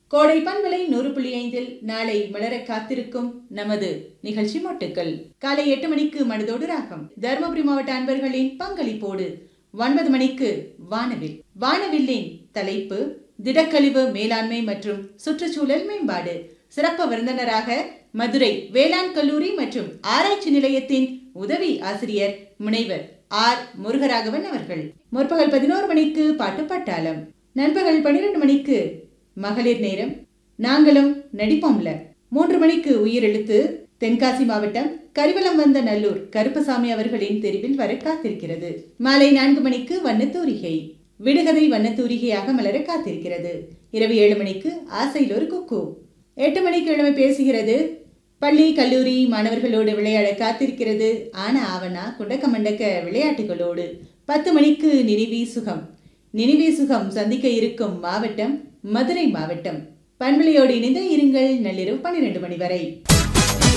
கோடை பண்பலை நூறு புள்ளி ஐந்தில் நாளை மலர காத்திருக்கும் நமது நிகழ்ச்சி மொட்டுக்கள் காலை எட்டு மணிக்கு மனதோடு ராகம் தருமபுரி மாவட்ட அன்பர்களின் பங்களிப்போடு ஒன்பது மணிக்கு வானவில் வானவில்லின் தலைப்பு திடக்கழிவு மேலாண்மை மற்றும் சுற்றுச்சூழல் மேம்பாடு சிறப்பு விருந்தினராக மதுரை வேளாண் கல்லூரி மற்றும் ஆராய்ச்சி நிலையத்தின் உதவி ஆசிரியர் முனைவர் ஆர் முருகராகவன் அவர்கள் முற்பகல் பதினோரு மணிக்கு பாட்டு பட்டாளம் நண்பகல் பன்னிரண்டு மணிக்கு மகளிர் நேரம் நாங்களும் நடிப்போம்ல மூன்று மணிக்கு உயிரெழுத்து தென்காசி மாவட்டம் கரிவலம் வந்த நல்லூர் கருப்பசாமி அவர்களின் தெரிவில் வர காத்திருக்கிறது மாலை நான்கு மணிக்கு வண்ணத்தூரிகை விடுகதை வண்ணத்தூரிகையாக மலர காத்திருக்கிறது இரவு ஏழு மணிக்கு ஆசையில் ஒரு குக்கு எட்டு மணிக்கு கிழமை பேசுகிறது பள்ளி கல்லூரி மாணவர்களோடு விளையாட காத்திருக்கிறது ஆனா ஆவனா குண்டக்க மண்டக்க விளையாட்டுகளோடு பத்து மணிக்கு நினைவி சுகம் நினைவி சுகம் சந்திக்க இருக்கும் மாவட்டம் மதுரை மாவட்டம் பண்பலையோடு இணைந்து இருங்கள் நள்ளிரவு பன்னிரண்டு மணி வரை